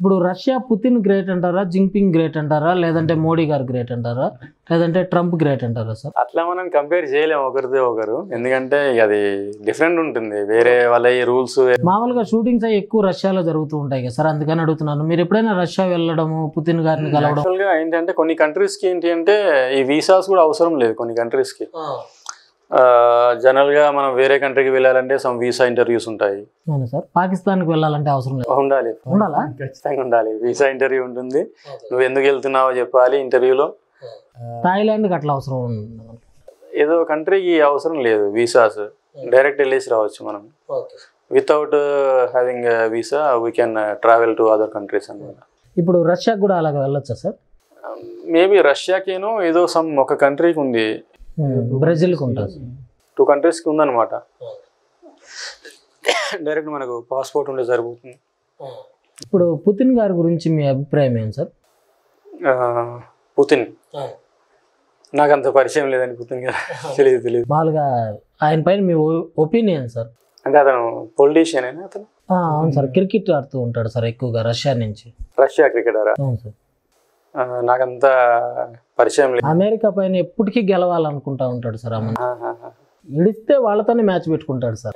ఇప్పుడు Russia Putin great అంటారా Jinping great అంటారా లేదంటే మోడీ గారు గ్రేట్ అంటారా లేదంటే ట్రంప్ గ్రేట్ అంటారా సార్ అట్లా మనం కంపేర్ చేయలేము ఒకరితో ఒకరు ఎందుకంటే ఇక అది డిఫరెంట్ ఉంటుంది వేరే వాళ్ళ రూల్స్ మామూలుగా షూటింగ్స్ అవి ఎక్కువ రష్యాలో జరుగుతూ ఉంటాయి కదా సార్ అందుకని అడుగుతున్నాను మీరు ఎప్పుడైనా రష్యా వెళ్ళడము పుతిన్ గారిని కలవడం యాక్చువల్ గా ఏంటంటే కొన్ని కంట్రీస్ కి ఏంటి అంటే ఈ వీసాస్ కూడా అవసరం లేదు కొన్ని కంట్రీస్ కి జనరల్ గా మనం వేరే కంట్రీకి వెళ్ళాలంటే సమ్ వీసా ఇంటర్వ్యూస్ ఉంటాయి అవును సార్ పాకిస్తాన్కి వెళ్ళాలంటే అవసరం లేదు ఉండాలి ఉండాలా ఖచ్చితంగా ఉండాలి వీసా ఇంటర్వ్యూ ఉంటుంది నువ్వు ఎందుకు వెళ్తున్నావో చెప్పాలి ఇంటర్వ్యూలో థాయిలాండ్కి అట్లా అవసరం ఉంది ఏదో కంట్రీకి అవసరం లేదు వీసాస్ డైరెక్ట్ వెళ్ళేసి రావచ్చు మనం without having visa we can travel to other countries అనమాట ఇప్పుడు రష్యాకి కూడా అలాగ వెళ్ళొచ్చా సార్ మేబీ రష్యాకేనో ఏదో సమ్ ఒక కంట్రీకి ఉంది బ్రెజిల్కి ఉంటుంది టూ కంట్రీస్కి ఉందన్నమాట డైరెక్ట్ మనకు పాస్పోర్ట్ ఉంటే సరిపోతుంది ఇప్పుడు పుతిన్ గారి గురించి మీ అభిప్రాయం ఏం సార్ ఆ, పుతిన్ నాకు అంత పరిచయం లేదండి పుతిన్ గారు తెలియదు తెలియదు మామూలుగా ఆయన పైన మీ ఒపీనియన్ సార్ అంటే అతను పొలిటీషియన్ అయినా అతను ఆ, అవును సార్ క్రికెట్ ఆడుతూ ఉంటాడు సార్ ఎక్కువగా రష్యా నుంచి రష్యా క్రికెటరా అవును సార్ నాకంత పరిచయం లేదు అమెరికా పైన ఎప్పటికీ గెలవాలనుకుంటా ఉంటాడు సార్ అమ్మ ఇడిస్తే వాళ్ళతోనే మ్యాచ్ పెట్టుకుంటాడు సార్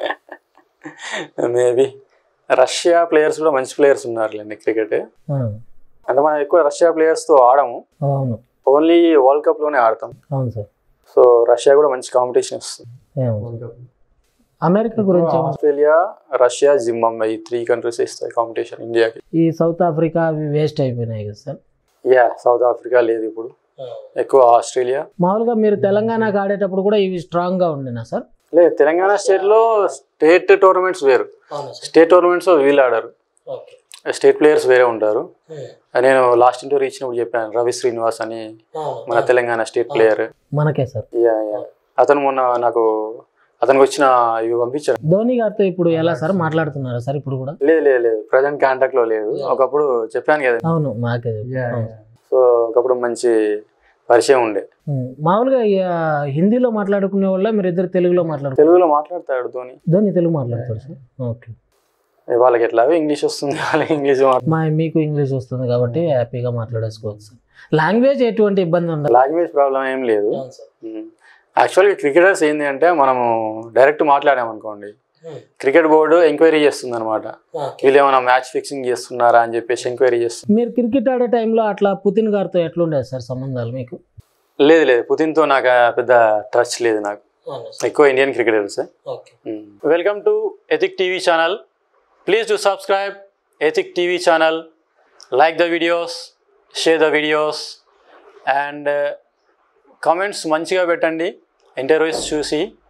మేబీ రష్యా ప్లేయర్స్ కూడా మంచి ప్లేయర్స్ ఉన్నారులేండి క్రికెట్ ఆ, అంటే మనం ఎక్కువ రష్యా ప్లేయర్స్తో ఆడము అవును ఓన్లీ వరల్డ్ కప్లోనే ఆడతాం అవును సార్ సో రష్యా కూడా మంచి కాంపిటీషన్ ఇస్తుంది ఏమో. అమెరికా గురించి ఏమో. ఆస్ట్రేలియా రష్యా జింబాంబే ఈ త్రీ కంట్రీస్ ఇస్తాయి కాంపిటీషన్ ఇండియాకి ఈ సౌత్ ఆఫ్రికా అవి వేస్ట్ అయిపోయినాయి కదా సార్ యా సౌత్ ఆఫ్రికా లేదు ఇప్పుడు ఎక్కువ ఆస్ట్రేలియా మామూలుగా మీరు తెలంగాణకు ఆడేటప్పుడు కూడా ఇవి స్ట్రాంగ్ గా ఉండినా సార్ లేదు తెలంగాణ స్టేట్ లో స్టేట్ టోర్నమెంట్స్ వేరు స్టేట్ టోర్నమెంట్స్ వీళ్ళు ఆడారు స్టేట్ ప్లేయర్స్ వేరే ఉంటారు నేను లాస్ట్ ఇంటర్వ్యూ ఇచ్చినప్పుడు చెప్పాను రవి శ్రీనివాస్ అని మన తెలంగాణ స్టేట్ ప్లేయర్ మనకే సార్ యా యా అతను మొన్న నాకు అతనికి వచ్చిన ఇవి పంపించాడు ధోని గారితో ఇప్పుడు ఎలా సార్ మాట్లాడుతున్నారా సార్ ఇప్పుడు కూడా లేదు లేదు లేదు ప్రజెంట్ కాంటాక్ట్ లో లేదు ఒకప్పుడు చెప్పాను కదా అవును మాకే అవును. సో ఒకప్పుడు మంచి పరిచయం ఉండే ఉమ్. మామూలుగా ఈ, ఆ, హిందీలో మాట్లాడుకునే వాళ్ళ మీరు ఇద్దరు తెలుగులో మాట్లాడుకో తెలుగులో మాట్లాడతాడు ధోని ధోని తెలుగు మాట్లాడతారు సార్ ఓకే వాళ్ళకి ఎట్లాగో ఇంగ్లీష్ వస్తుంది వాళ్ళకి ఇంగ్లీష్ మా మీకు ఇంగ్లీష్ వస్తుంది కాబట్టి హ్యాపీగా మాట్లాడేసుకోవచ్చు సార్ లాంగ్వేజ్ ఎటువంటి ఇబ్బంది ఉండదు లాంగ్వేజ్ ప్రాబ్లం ఏం లేదు యాక్చువల్గా క్రికెటర్స్ ఏంటి అంటే మనము డైరెక్ట్ మాట్లాడామనుకోండి క్రికెట్ బోర్డు ఎంక్వైరీ చేస్తుంది అనమాట వీళ్ళు ఏమైనా మ్యాచ్ ఫిక్సింగ్ చేస్తున్నారా అని చెప్పేసి ఎంక్వైరీ చేస్తుంది మీరు క్రికెట్ ఆడే టైంలో అట్లా పుతిన్ గారితో ఎట్లుండేది సార్ సంబంధాలు మీకు లేదు లేదు పుతిన్తో నాకు ఆ పెద్ద టచ్ లేదు నాకు ఎక్కువ Indian cricketers welcome to Ethic TV channel please to subscribe Ethic TV channel like the videos share the videos and comments మంచిగా పెట్టండి ఇంటర్వ్యూస్ చూసి